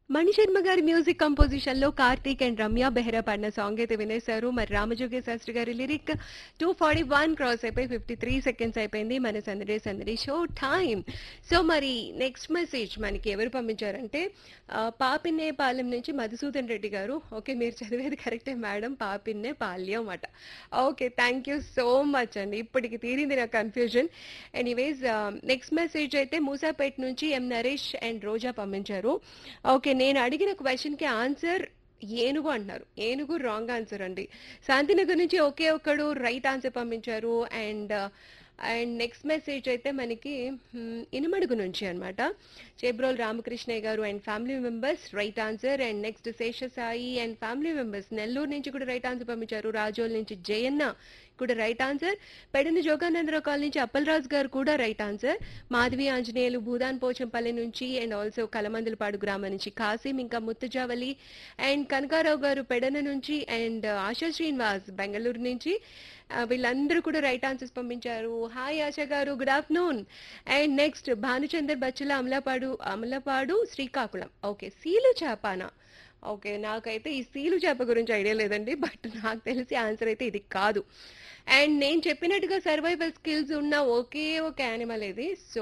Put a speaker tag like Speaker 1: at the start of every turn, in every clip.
Speaker 1: మణిశర్మ గారి music composition లో Karthik and Ramya Behra పాడిన సాంగ్ అయితే వినేశారు మరి రామజోగి శాస్త్రి గారి lyric two forty one cross అయిపోయి ఫిఫ్టీ త్రీ సెకండ్స్ అయిపోయింది మన Sandadi Sandadi show time so మరి నెక్స్ట్ మెసేజ్ మనకి ఎవరు పంపించారంటే ఆ, పాపిన్నే పాలెం నుంచి మధుసూదన్ రెడ్డి గారు ఓకే మీరు చదివేది కరెక్టే మేడం పాపిన్నే పాల్యం అట okay thank you so much అండి ఇప్పటికి తీరింది నా కన్ఫ్యూజన్ ఎనీవేస్ నెక్స్ట్ మెసేజ్ అయితే మూసాపేట్ నుంచి ఎం నరేష్ అండ్ రోజా పంపించారు ఓకే నేను అడిగిన క్వశ్చన్కి ఆన్సర్ ఏనుగు అంటున్నారు ఏనుగు రాంగ్ ఆన్సర్ అండి శాంతినగర్ నుంచి ఒకే ఒక్కడు రైట్ ఆన్సర్ పంపించారు అండ్ అండ్ నెక్స్ట్ మెసేజ్ అయితే మనకి మ్, ఇనుమడుగు నుంచి అన్నమాట చేబ్రోల్ రామకృష్ణయ్య గారు and family members right answer and next Seshasai and family members Nellore నుంచి కూడా రైట్ ఆన్సర్ పంపించారు రాజోల్ నుంచి జయన్న కూడా right answer Pedana Joganandarao colony నుంచి అప్పలరాజు గారు కూడా రైట్ ఆన్సర్ మాధవి ఆంజనేయులు భూదాన్ పోచంపల్లి నుంచి అండ్ ఆల్సో కలమందులపాడు గ్రామం నుంచి కాసిం ఇంకా ముత్తుజావలి అండ్ కనకారావు గారు పెడన నుంచి అండ్ ఆశా శ్రీనివాస్ బెంగళూరు నుంచి ఆ, వీళ్ళందరూ కూడా రైట్ ఆన్సర్స్ పంపించారు హాయ్ ఆశా గారు good afternoon and next Bhanuchander Bachhula Amalapadu Amalapadu Srikakulam okay సీలు చేపానా ఓకే నాకైతే ఈ సీలు చేప గురించి ఐడియా లేదండి బట్ నాకు తెలిసి ఆన్సర్ అయితే ఇది కాదు అండ్ నేను చెప్పినట్టుగా సర్వైవల్ స్కిల్స్ ఉన్న ఒకే ఒక యానిమల్ ఇది సో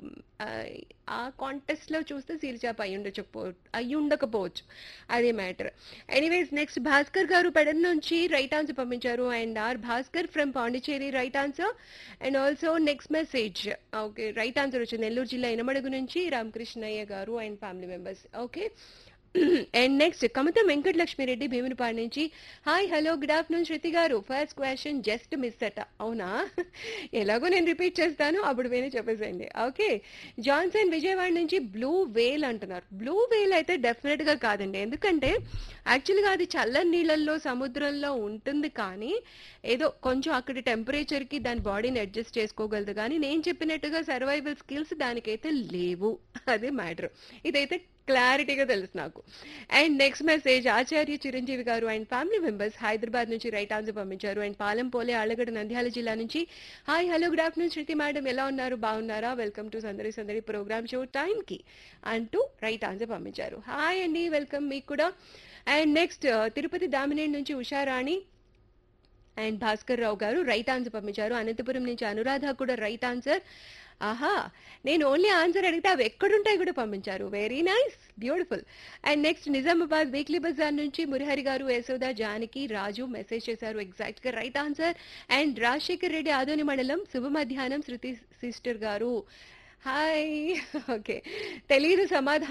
Speaker 1: ఆ కాంటెస్ట్ లో చూస్తే సీల్ చేప అయి ఉండకపో అయి ఉండకపోవచ్చు అదే మ్యాటర్ ఎనీవేస్ నెక్స్ట్ భాస్కర్ గారు పెడన్ నుంచి రైట్ ఆన్సర్ పంపించారు and R Bhaskar from Pondicherry right answer and also next message okay right answer వచ్చింది నెల్లూరు జిల్లా ఇనమడుగు నుంచి రామకృష్ణయ్య గారు and family members okay and next Kamatha Venkatalakshmireddy Bheemunipadu నుంచి hi hello good afternoon Shruti గారు ఫస్ట్ క్వశ్చన్ జస్ట్ మిస్ అట అవునా ఎలాగో నేను రిపీట్ చేస్తాను అప్పుడు విని చెప్పేసేయండి ఓకే జాన్సన్ విజయవాడ నుంచి బ్లూ వేల్ అంటున్నారు బ్లూ వేల్ అయితే డెఫినెట్ గా కాదండి ఎందుకంటే యాక్చువల్గా అది చల్లని నీళ్ళల్లో సముద్రంలో ఉంటుంది కానీ ఏదో కొంచెం అక్కడి టెంపరేచర్ కి దాని బాడీని అడ్జస్ట్ చేసుకోగలదు కానీ నేను చెప్పినట్టుగా సర్వైవల్ స్కిల్స్ దానికైతే లేవు అదే మ్యాటర్ ఇదైతే క్లారిటీగా తెలుసు నాకు and next message Acharya Chiranjeevi గారు అండ్ ఫ్యామిలీ మెంబర్స్ హైదరాబాద్ నుంచి రైట్ ఆన్సర్ పంపించారు అండ్ పాలెం పోలే ఆలగడ్డ నంద్యాల జిల్లా నుంచి hi hello good afternoon Shruti madam ఎలా ఉన్నారు బాగున్నారా వెల్కమ్ టు సందడి సందడి ప్రోగ్రామ్ షో టైం కి అంటూ రైట్ ఆన్సర్ పంపించారు హాయ్ అండి వెల్కమ్ మీకు కూడా అండ్ నెక్స్ట్ తిరుపతి దామినేని నుంచి ఉషారాణి అండ్ భాస్కర్ రావు గారు రైట్ ఆన్సర్ పంపించారు అనంతపురం నుంచి అనురాధ కూడా రైట్ ఆన్సర్ ఆహా నేను ఓన్లీ ఆన్సర్ అడిగితే అవి ఎక్కడుంటాయి కూడా పంపించారు very nice beautiful and next Nizamabad weekly bazaar నుంచి మురిహరి గారు యశోద జానకి రాజు మెసేజ్ చేశారు ఎగ్జాక్ట్ గా right answer and Rajasekhar Reddy Adoni మండలం శుభ మధ్యాహ్నం శృతి సిస్టర్ గారు హాయ్ ఓకే తెలియదు సమాధానం